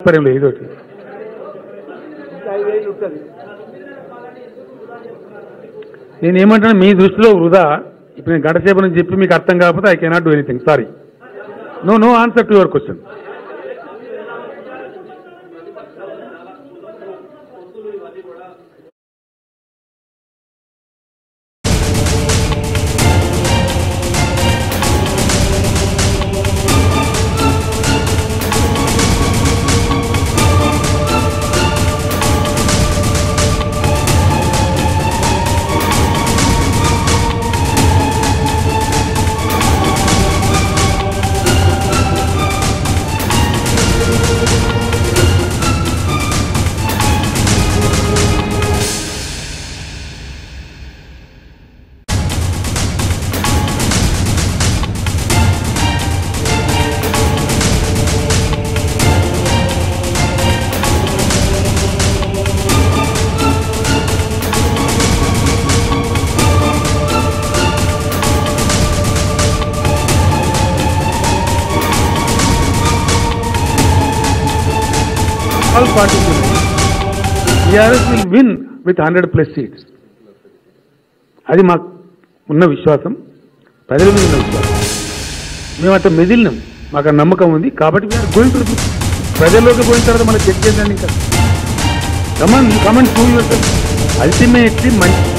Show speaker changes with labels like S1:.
S1: పరిలో ఏదోటి నేను ఏమంటాను మీ దృష్టిలో వృధా ఇప్పుడు నేను గంటసేపు నుంచి చెప్పి మీకు అర్థం కాకపోతే I cannot do anything sorry no no answer to your question all parties TRS will win with hundred plus seats అది మాకు ఉన్న విశ్వాసం ప్రజల మీద ఉన్న విశ్వాసం మేము అట్లా మెదిలినాం మాకు ఆ నమ్మకం ఉంది కాబట్టి వీఆర్ గోయింగ్ టు ప్రజల్లోకి పోయిన తర్వాత మనకి చెక్ చేద్దాం ఇంకా come on come on to your ultimately మంచి